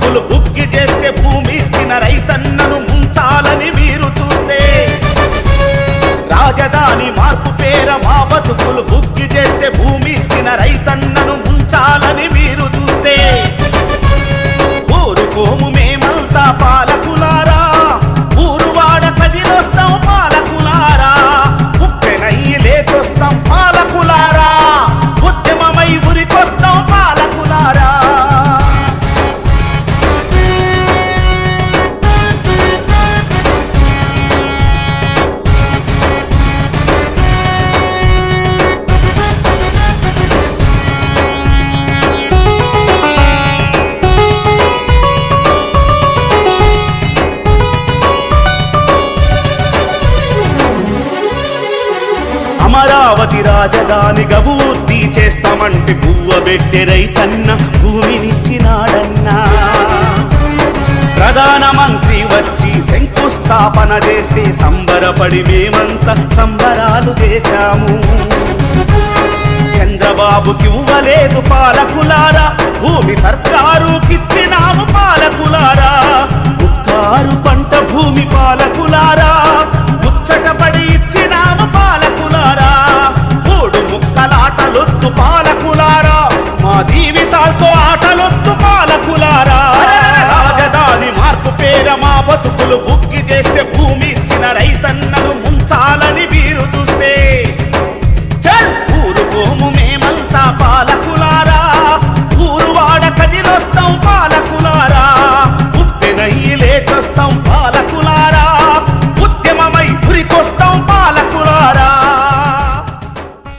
బతుకులు బుక్కి చేస్తే భూమి ఇచ్చిన రైతన్నను ముంచాలని మీరు చూస్తే రాజధాని మార్పు పేర మా బతుకులు బుక్కి చేస్తే భూమి ఇచ్చిన రైతన్నను ముంచాలని మీరు చూస్తే ఊరుకోము మేమంతా పాలకులారా ఊరువాడ కదిలొస్తాం పాలకులారా ఉప్పెనయ్యి లేచొస్తాం పాలకులారా ఉద్యమమై ఉరికొస్తాం పాలకులారా అమరావతి రాజధానిగా పూర్తి చేస్తామంటే పువ్వ పెట్టే రైతన్న భూమినిచ్చినాడన్నా ప్రధానమంత్రి వచ్చి శంకుస్థాపన చేస్తే సంబరపడి మేమంతా సంబరాలు చేశాము చంద్రబాబుకి ఇవ్వలేదు పాలకులారా భూమి సర్కారుకిచ్చినాము పాలకులారా ముక్కారు పంట భూమి పాలకులారా ముచ్చటపడి ఇచ్చిన